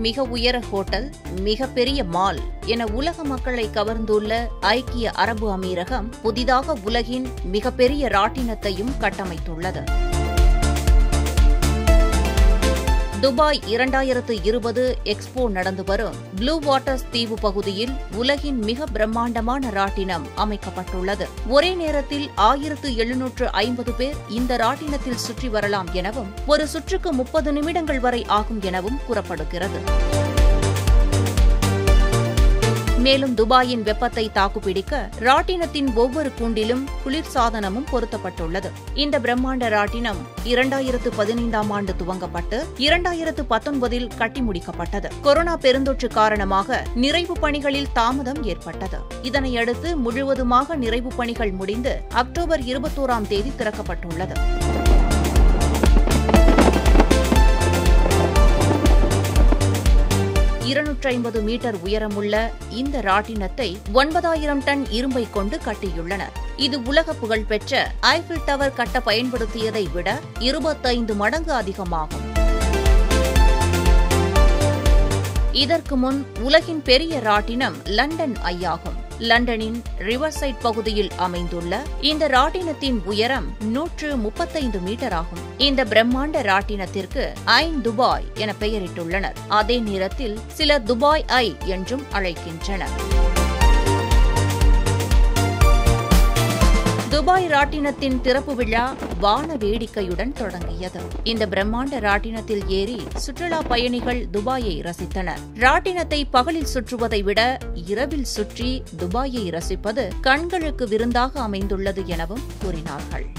மிக உயர ஹோட்டல் மிகப்பெரிய மால் என உலக மக்களை கவர்ந்துள்ள ஐக்கிய அரபு அமீரகம் புதிதாக உலகின் மிகப்பெரிய ராட்டினத்தையும் கட்டமைத்துள்ளது துபாய் இரண்டாயிரத்து இருபது எக்ஸ்போ நடந்து வரும் ப்ளூ வாட்டர்ஸ் தீவு பகுதியில் உலகின் மிக பிரம்மாண்டமான ராட்டினம் அமைக்கப்பட்டுள்ளது ஒரே நேரத்தில் ஆயிரத்து எழுநூற்று ஐம்பது பேர் இந்த ராட்டினத்தில் சுற்றி வரலாம் எனவும் ஒரு சுற்றுக்கு முப்பது நிமிடங்கள் வரை ஆகும் எனவும் கூறப்படுகிறது மேலும் துபாயின் வெப்பத்தை தாக்குப்பிடிக்க ராட்டினத்தின் ஒவ்வொரு கூண்டிலும் குளிர்சாதனமும் பொருத்தப்பட்டுள்ளது இந்த பிரம்மாண்ட ராட்டினம் இரண்டாயிரத்து பதினைந்தாம் ஆண்டு துவங்கப்பட்டு இரண்டாயிரத்து பத்தொன்பதில் கட்டி முடிக்கப்பட்டது கொரோனா பெருந்தொற்று காரணமாக நிறைவு பணிகளில் தாமதம் ஏற்பட்டது இதனையடுத்து முழுவதுமாக நிறைவு பணிகள் முடிந்து அக்டோபர் இருபத்தோராம் தேதி திறக்கப்பட்டுள்ளது இருநூற்றி ஐம்பது மீட்டர் உயரமுள்ள இந்த ராட்டினத்தை ஒன்பதாயிரம் டன் இரும்பை கொண்டு கட்டியுள்ளனர் இது உலக புகழ்பெற்ற ஐபில் டவர் கட்ட பயன்படுத்தியதை விட இருபத்தைந்து மடங்கு அதிகமாகும் இதற்கு முன் உலகின் பெரிய ராட்டினம் லண்டன் ஐ ஆகும் லண்டனின் ரிவர்சைட் பகுதியில் அமைந்துள்ள இந்த ராட்டினத்தின் உயரம் நூற்று முப்பத்தைந்து மீட்டர் ஆகும் இந்த பிரம்மாண்ட ராட்டினத்திற்கு ஐன் துபாய் என பெயரிட்டுள்ளனர் அதே நேரத்தில் சிலர் துபாய் ஐ என்றும் அழைக்கின்றனர் துபாய் ராட்டினத்தின் திறப்பு விழா வான வேடிக்கையுடன் தொடங்கியது இந்த பிரம்மாண்ட ராட்டினத்தில் ஏறி சுற்றுலா பயணிகள் துபாயை ரசித்தனர் ராட்டினத்தை பகலில் சுற்றுவதை விட இரவில் சுற்றி துபாயை ரசிப்பது கண்களுக்கு விருந்தாக அமைந்துள்ளது எனவும் கூறினார்கள்